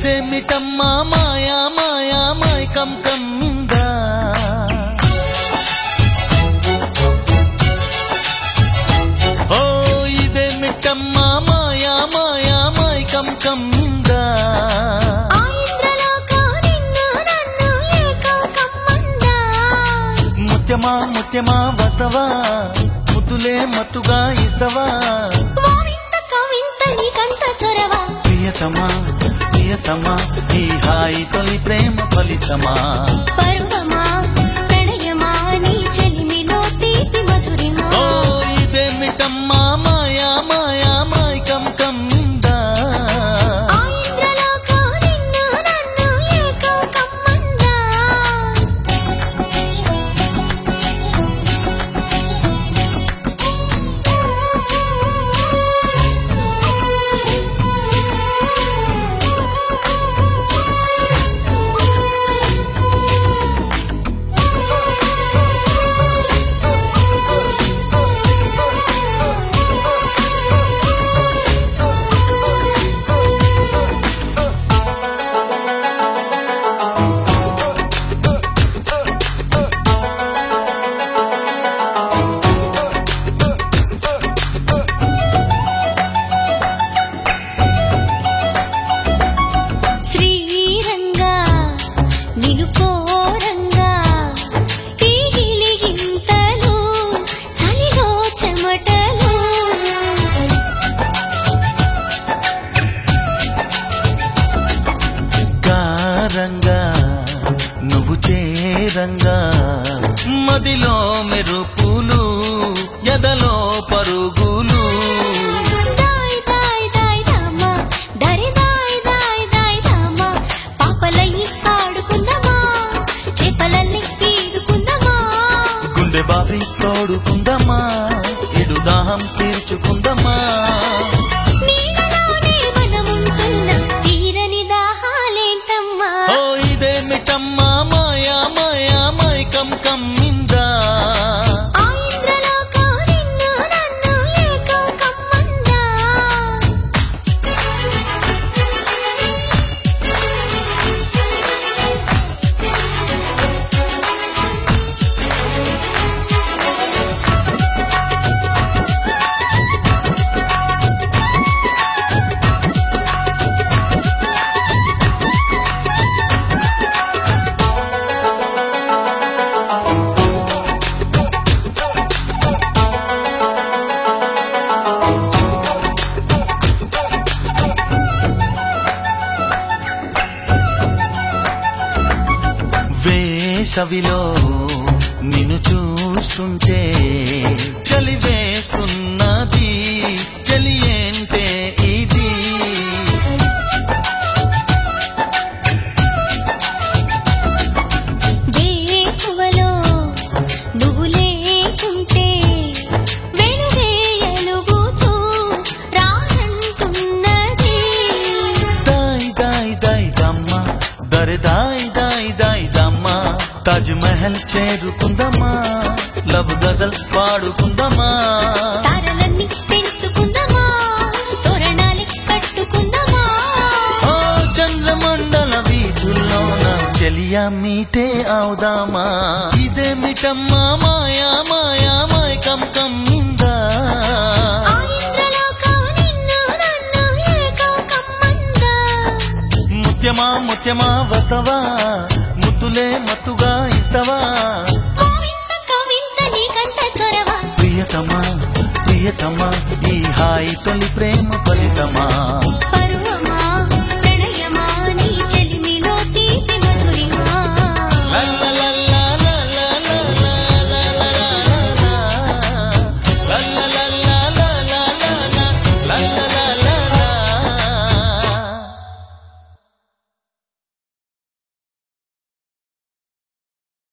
ఇదేమిటమ్మా మాయా మాయా మైకం కమ్మిందా ఓ ఇదేమిటమ్మా మాయా మాయా మైకం కమ్మిందా ఆ ఇంద్రలోకం నిన్ను నన్ను ఏకం కమ్మందా ముత్యమా ముత్యమా వస్తవా ముద్దులే మత్తుగా ఇస్తవా ఓ వింత కవింత నీకంత చొరవ ప్రియతమా ప్రియతమా ఈ హాయి తొలి ప్రేమ ఫలితమా పరువమా ప్రణయమా నీ చెలిమిలో తీపి మధురిమా ఓ ఇదేమిటమ్మా మాయా మాయా మైకం కమ్మిందా ఆ ఇంద్రలోకం నిన్ను నన్ను ఏకం కమ్మందా శ్రీరంగా నిను కోరంగా ఈ గిలిగింతలు చలిలో చెమటలు కారంగా నువ్వు చేరంగా మదిలో మెరుపులు ఎదలో పరుగులు దాయ్ దాయ్ దాయ్ రామా దరి దాయ్ దాయ్ దాయ్ రామా పాపలయ్యి ఆడుకుందామా చేపలల్లి పీడుకుందామా గుండె బావి తోడుకుందమ్మా ఇడు దాహం తీర్చుకుందమ్మా నీళ్ళలోనే మనముంటున్న తీరని దాహాలేంటమ్మా ఓ ఇదేమిటమ్మా మాయా మాయా మైకం కమ్మిందా ఆ ఇంద్రలోకం నిన్ను నన్ను ఏకం కమ్మందా వేసవిలో నిన్ను చూస్తుంటే చలి వేస్తున్నది చలి ఏంటే ఇది వేకువలో నువ్వు లేకుంటే వెలుగేయలుగుతూ రానంటున్నది దాయ్ దాయ్ దాయ్ దమ్మ దరి దాయ్ దాయ్ దాయ్ దమ్మ తాజ్ మహల్ చేరుకుందమ్మా లవ్ గజల్ పాడుకుందమ్మా తారలన్నీ పెంచుకుందామా తోరణాలు కట్టుకుందామా ఓ చంద్రమండల వీధుల్లోన చెలియా మీటే అవుదామా ఇదేమిటమ్మా మాయా మాయా మైకం కమ్మిందా ఆ ఇంద్రలోకం నిన్ను నన్ను ఏకం కమ్మందా ముత్యమా ముత్యమా వస్తవా ముద్దులే మత్తుగా ఇస్తవా ఓ వింత కవింత నీకంత చొరవ ప్రియతమా ప్రియతమా ఈ హాయి తొలి ప్రేమ ఫలితమా పరువమా